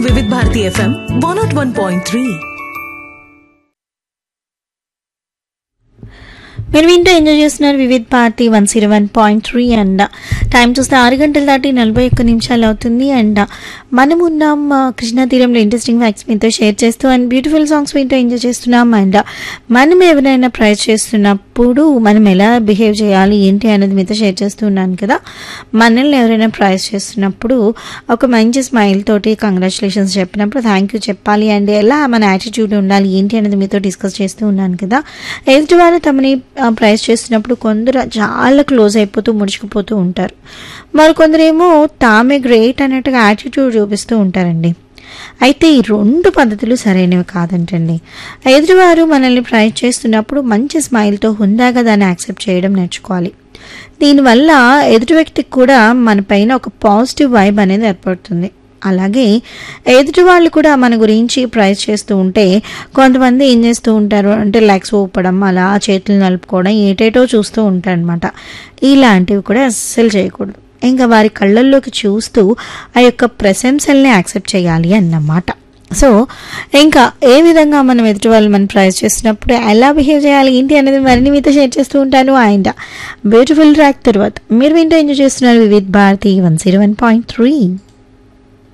వివిధ Bharati FM one nought one point three మీరు వింటూ ఎంజాయ్ చేస్తున్నారు Vividh party one zero one point three and time చూస్తే ఆరు గంటల దాటి నలభై ఒక్క నిమిషాలు అవుతుంది అండ్ మనం ఉన్నాం ఆ, కృష్ణా తీరంలో ఇంట్రెస్టింగ్ ఫ్యాక్ట్స్ మీతో షేర్ చేస్తూ అండ్ బ్యూటిఫుల్ సాంగ్స్ వింటూ ఎంజాయ్ చేస్తున్నాం అండ్ మనం ఎవరైనా ప్రైజ్ చేస్తున్నప్పుడు మనం ఎలా బిహేవ్ చేయాలి ఏంటి అనేది మీతో షేర్ చేస్తున్నాను కదా మనల్ని ఎవరైనా ప్రైజ్ చేస్తున్నప్పుడు ఒక మంచి స్మైల్ తోటి కంగ్రాచులేషన్స్ చెప్పినప్పుడు థ్యాంక్ యూ చెప్పాలి అండ్ ఎలా మన యాటిట్యూడ్ ఉండాలి ఏంటి అనేది మీతో డిస్కస్ చేస్తూ ఉన్నాను కదా ఎదుటి వారు తమని ప్రైజ్ చేస్తున్నప్పుడు కొందరు చాలా క్లోజ్ అయిపోతూ ముడుచుకుపోతూ ఉంటారు మరి కొందరేమో తామే గ్రేట్ అన్నట్టుగా యాటిట్యూడ్ చూపిస్తూ ఉంటారండి అయితే ఈ రెండు పద్ధతులు సరైనవి కాదంటండి ఎదుటివారు మనల్ని ప్రైజ్ చేస్తున్నప్పుడు మంచి స్మైల్తో హుందాగా దాన్ని యాక్సెప్ట్ చేయడం నేర్చుకోవాలి దీనివల్ల ఎదుటి వ్యక్తికి కూడా మన పైన ఒక పాజిటివ్ వైబ్ అనేది ఏర్పడుతుంది అలాగే ఎదుటి వాళ్ళు కూడా మన గురించి ప్రైజ్ చేస్తూ ఉంటే కొంతమంది ఏం చేస్తూ ఉంటారు అంటే లైక్స్ ఊపడం అలా చేతులు నలుపుకోవడం ఏటేటో చూస్తూ ఉంటారనమాట ఇలాంటివి కూడా అస్సలు చేయకూడదు ఇంకా వారి కళ్ళల్లోకి చూస్తూ ఆ యొక్క ప్రశంసల్ని యాక్సెప్ట్ చేయాలి అన్నమాట సో ఇంకా ఏ విధంగా మనం ఎదుటి వాళ్ళు మనం ప్రైజ్ చేస్తున్నప్పుడు ఎలా బిహేవ్ చేయాలి ఏంటి అనేది మరిన్ని మీతో షేర్ చేస్తూ ఉంటాను అండ్ బ్యూటిఫుల్ ట్రాక్ తర్వాత మీరు వింటూ ఎంజాయ్ చేస్తున్నారు Vividh Bharati one zero one point three